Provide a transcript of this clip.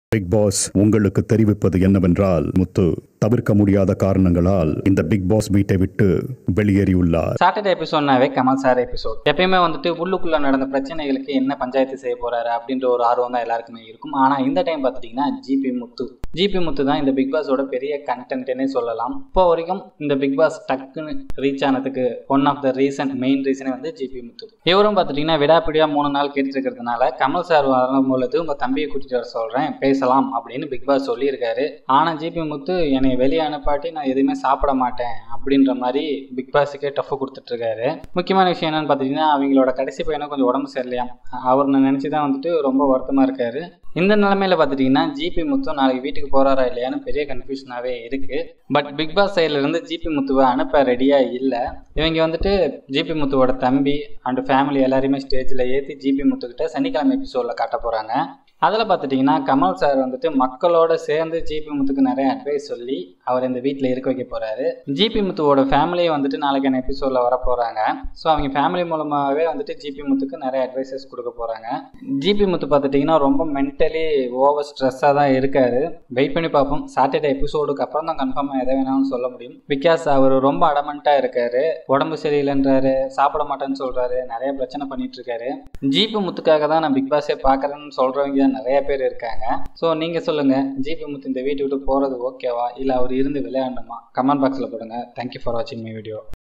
big pass உங்களுக்கு தெரிவிப்பது என்னவென்றால் முத்து தவிர்க்க முடியாத காரணங்களால் இந்த பிக் பாஸ் வீட்டை விட்டு வெளியேறியுள்ளார் சாட்டர்டே எபிசோட்னாவே கமல் சார் எபிசோட் எப்பயுமே வந்துட்டு உள்ளுக்குள்ள நடந்த பிரச்சனைகளுக்கு என்ன பஞ்சாயத்து செய்ய போறாரு அப்படின்ற ஒரு ஆர்வம் தான் எல்லாருக்குமே இருக்கும் ஆனா இந்த டைம் பார்த்துட்டீங்கன்னா ஜிபி முத்து ஜிபி முத்து தான் இந்த பிக் பாஸோட பெரிய கண்டென்ட்னே சொல்லலாம் இப்போ வரைக்கும் இந்த பிக் பாஸ் டக்குன்னு ரீச் ஆனதுக்கு one of the reason main ரீசனே வந்து ஜிபி முத்து இவரும் பார்த்துட்டீங்கன்னா விடாப்பிடியா மூணு நாள் கேட்டுட்டு இருக்கிறதுனால கமல் சார் வரும்பொழுது உங்க தம்பியை கூட்டிட்டு வர சொல்றேன் பேசலாம் அப்படின்னு பிக் பாஸ் சொல்லியிருக்காரு ஆனா ஜிபி முத்து என்னை வெளியே அனுப்பாட்டி நான் எதுவுமே சாப்பிட மாட்டேன் அப்படின்ற மாதிரி பிக் பாஸுக்கே டஃப் கொடுத்துட்டு இருக்காரு முக்கியமான விஷயம் என்னன்னு பார்த்தீங்கன்னா அவங்களோட கடைசி பையனும் கொஞ்சம் உடம்பு சரியில்லையாம் அவர் நினச்சி தான் வந்துட்டு ரொம்ப வருத்தமாக இருக்காரு இந்த நிலைமையில பார்த்துட்டிங்கன்னா ஜிபி முத்து நாளைக்கு வீட்டுக்கு போறாரா இல்லையான்னு பெரிய கன்ஃபியூஷனாகவே இருக்கு பட் பிக் பாஸ் சைட்ல இருந்து ஜிபி முத்துவை அனுப்ப ரெடியா இல்லை இவங்க வந்துட்டு ஜிபி முத்துவோட தம்பி அண்ட் ஃபேமிலி எல்லாரையுமே ஸ்டேஜில் ஏற்றி ஜிபி முத்துக்கிட்ட சனிக்கிழமை எபிசோடில் காட்ட போகிறாங்க அதில் பார்த்துட்டிங்கன்னா கமல் சார் வந்துட்டு மக்களோட சேர்ந்து ஜிபி முத்துக்கு நிறைய அட்வைஸ் சொல்லி அவர் இந்த வீட்டில் இருக்க வைக்க போகிறாரு ஜிபி முத்துவோட ஃபேமிலியை வந்துட்டு நாளைக்கான எபிசோடில் வர போகிறாங்க ஸோ அவங்க ஃபேமிலி மூலமாகவே வந்துட்டு ஜிபி முத்துக்கு நிறைய அட்வைசஸ் கொடுக்க போகிறாங்க ஜிபி முத்து பார்த்துட்டிங்கன்னா ரொம்ப மென்டலி ஓவர் ஸ்ட்ரெஸ்ஸாக தான் இருக்காரு வெயிட் பண்ணி பார்ப்போம் சாட்டர்டே எபிசோடுக்கு அப்புறம் தான் கன்ஃபார்மாக எதை வேணாலும் சொல்ல முடியும் பிகாஸ் அவர் ரொம்ப அடமெண்ட்டாக இருக்காரு உடம்பு சரியில்லைன்றாரு சாப்பிட மாட்டேன்னு சொல்கிறாரு நிறைய பிரச்சனை பண்ணிட்டு இருக்காரு ஜிபி முத்துக்காக தான் நான் பிக் பாஸே பார்க்குறேன்னு சொல்கிறவங்க நிறைய பேர் இருக்காங்க ஸோ நீங்கள் சொல்லுங்கள் ஜிபி முத்து இந்த வீட்டை விட்டு போகிறது ஓகேவா இல்லை அவர் இருந்து விளையாடணுமா கமெண்ட் பாக்ஸில் போடுங்க தேங்க்யூ ஃபார் வாட்சிங் மை வீடியோ